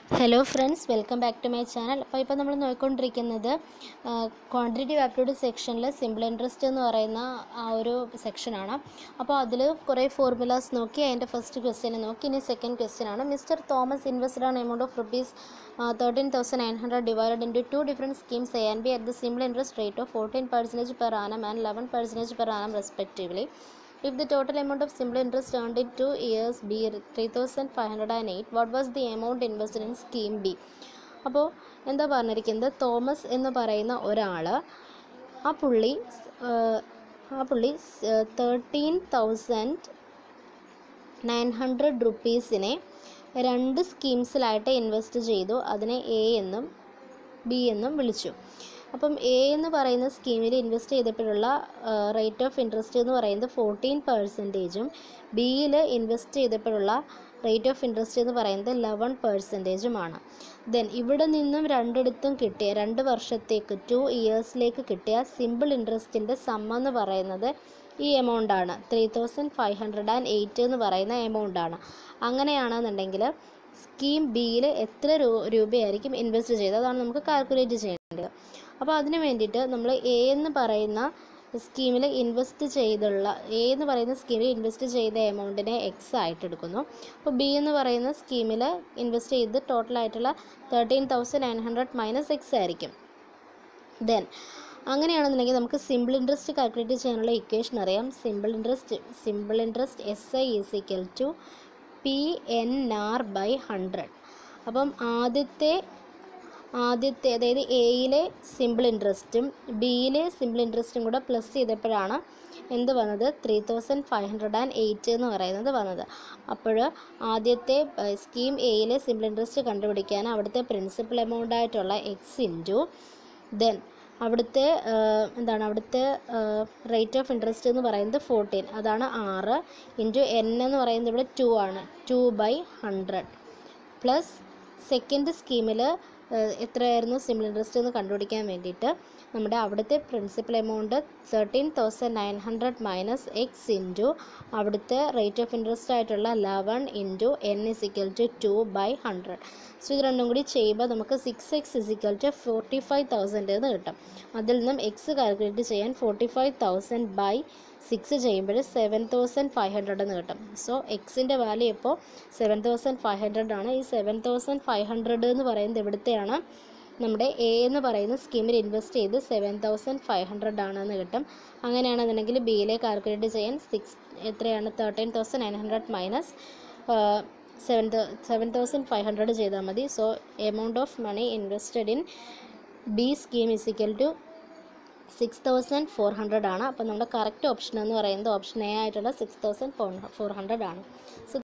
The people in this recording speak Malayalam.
Hello friends welcome back to my channel അപ്പോൾ ഇപ്പോൾ നമ്മൾ നോക്കിക്കൊണ്ടിരിക്കുന്നത് ക്വാണ്ടിറ്റേറ്റീവ് ആപ്റ്റിറ്റ്യൂഡ് സെക്ഷനിൽ സിമ്പിൾ ഇൻട്രസ്റ്റ് എന്ന് പറയുന്ന ആ ഒരു സെക്ഷനാണ് അപ്പോൾ അതിൽ കുറേ ഫോർമുലാസ് നോക്കി അതിൻ്റെ ഫസ്റ്റ് ക്വസ്റ്റ്യൻ നോക്കി ഇനി സെക്കൻഡ് ക്വസ്റ്റ്യൻ ആണ് മിസ്റ്റർ തോമസ് ഇൻവെസ്റ്റഡ് ആണ് amount of rupees thirteen thousand nine hundred divided into two different schemes A and B at the simple interest rate of fourteen percentage per annum and eleven percentage per annum respectively If the total amount of simple interest earned in two years be 3508, what was the amount invested in scheme B? അപ്പോൾ എന്താ പറഞ്ഞിരിക്കുന്നത് തോമസ് എന്ന് പറയുന്ന ഒരാൾ ആ പുള്ളി ആഹ്, ആ പുള്ളി തേർട്ടീൻ തൗസൻഡ് നയൻ ഹൺഡ്രഡ് റുപ്പീസിനെ രണ്ട് സ്കീംസിലായിട്ട് ഇൻവെസ്റ്റ് ചെയ്തു അതിനെ എ എന്നും ബി എന്നും വിളിച്ചു അപ്പം എ എന്ന് പറയുന്ന സ്കീമിൽ ഇൻവെസ്റ്റ് ചെയ്തപ്പോഴുള്ള റേറ്റ് ഓഫ് ഇൻട്രസ്റ്റ് എന്ന് പറയുന്നത് ഫോർട്ടീൻ പെർസെൻറ്റേജും ബിയിൽ ഇൻവെസ്റ്റ് ചെയ്തപ്പോഴുള്ള റേറ്റ് ഓഫ് ഇൻട്രസ്റ്റ് എന്ന് പറയുന്നത് ലെവൻ പെർസെൻറ്റേജുമാണ് ദെൻ ഇവിടെ നിന്നും രണ്ടിടത്തും കിട്ടിയ രണ്ട് വർഷത്തേക്ക് ടു ഇയേഴ്സിലേക്ക് കിട്ടിയ സിമ്പിൾ ഇൻട്രസ്റ്റിൻ്റെ സമ്മ എന്ന് പറയുന്നത് ഈ എമൗണ്ട് ആണ് three thousand five hundred and eight എന്ന് പറയുന്ന എമൗണ്ട് ആണ് അങ്ങനെയാണെന്നുണ്ടെങ്കിൽ സ്കീം ബിയിൽ എത്ര രൂ- രൂപയായിരിക്കും ഇൻവെസ്റ്റ് ചെയ്തത് അതാണ് നമുക്ക് കാൽക്കുലേറ്റ് ചെയ്യേണ്ടത് അപ്പോൾ അതിന് വേണ്ടിയിട്ട് നമ്മൾ എ എന്ന് പറയുന്ന സ്കീമിൽ ഇൻവെസ്റ്റ് ചെയ്തുള്ള എ എന്ന് പറയുന്ന സ്കീമിൽ ഇൻവെസ്റ്റ് ചെയ്ത എമൗണ്ടിനെ എക്സ് ആയിട്ട് എടുക്കുന്നു അപ്പോൾ ബി എന്ന് പറയുന്ന സ്കീമിൽ ഇൻവെസ്റ്റ് ചെയ്ത് ടോട്ടലായിട്ടുള്ള thirteen thousand nine hundred minus X ആയിരിക്കും ദെൻ അങ്ങനെയാണെന്നുണ്ടെങ്കിൽ നമുക്ക് സിമ്പിൾ ഇൻട്രസ്റ്റ് കാൽക്കുലേറ്റ് ചെയ്യാനുള്ള ഇക്വേഷൻ അറിയാം simple interest simple interest S I is equal to P N R by hundred അപ്പം ആദ്യത്തെ ആദ്യത്തെ അതായത് എയിലെ സിമ്പിൾ ഇൻട്രസ്റ്റും ബിയിലെ സിമ്പിൾ ഇൻട്രസ്റ്റും കൂടെ പ്ലസ് ചെയ്തപ്പോഴാണ് എന്ത് വന്നത് three thousand five hundred and eight എന്ന് പറയുന്നത് വന്നത് അപ്പോൾ ആദ്യത്തെ സ്കീം എയിലെ സിമ്പിൾ ഇൻട്രസ്റ്റ് കണ്ടുപിടിക്കാൻ അവിടുത്തെ പ്രിൻസിപ്പൽ എമൗണ്ട് ആയിട്ടുള്ള എക്സ് ഇൻറ്റു ദെൻ അവിടുത്തെ ആ, എന്താണ് അവിടുത്തെ റേറ്റ് ഓഫ് ഇൻട്രസ്റ്റ് എന്ന് പറയുന്നത് ഫോർട്ടീൻ അതാണ് ആറ് ഇൻറ്റു എൻ എന്ന് പറയുന്നത് ഇവിടെ ടു ആണ് two by hundred plus second സ്കീമിൽ എത്രയായിരുന്നു സിമ്പിൾ ഇൻട്രസ്റ്റ് എന്ന് കണ്ടുപിടിക്കാൻ വേണ്ടിയിട്ട് നമ്മുടെ അവിടുത്തെ principal amount thirteen thousand nine hundred minus X into അവിടുത്തെ റേറ്റ് ഓഫ് ഇൻട്രസ്റ്റ് ആയിട്ടുള്ള eleven into N is equal to two by hundred so ഇത് രണ്ടും കൂടി ചെയ്യുമ്പോൾ നമുക്ക് six X is equal to forty five thousand എന്ന് കിട്ടും അതിൽ നിന്നും എക്സ് കാൽക്കുലേറ്റ് ചെയ്യാൻ forty five thousand by six ചെയ്യുമ്പോൾ സെവൻ തൗസൻഡ് ഫൈവ് ഹൺഡ്രഡ് എന്ന് കിട്ടും സോ എക്സിൻ്റെ വാല്യൂ ഇപ്പോൾ സെവൻ തൗസൻഡ് ഫൈവ് ഹൺഡ്രഡ് ആണ് ഈ സെവൻ തൗസൻഡ് ഫൈവ് ഹൺഡ്രഡ് എന്ന് പറയുന്നത് ഇവിടുത്തെയാണ് നമ്മുടെ എ എന്ന് പറയുന്ന സ്കീമിൽ ഇൻവെസ്റ്റ് ചെയ്ത് സെവൻ തൗസൻഡ് ഫൈവ് ഹൺഡ്രഡ് ആണെന്ന് കിട്ടും അങ്ങനെയാണെന്നുണ്ടെങ്കിൽ ബിയിലെ കാൽക്കുലേറ്റ് ചെയ്യാൻ സിക്സ് എത്രയാണ് thirteen thousand nine hundred minus seven seven thousand five hundred ചെയ്താൽ മതി so amount of money invested in B scheme is equal to six thousand four hundred ആണ് അപ്പോൾ നമ്മുടെ കറക്റ്റ് ഓപ്ഷൻ എന്ന് പറയുന്നത് ഓപ്ഷൻ എ ആയിട്ടുള്ള സിക്സ് തൗസൻഡ് ഫോർ ഹൺഡ്രഡ് ആണ് സോ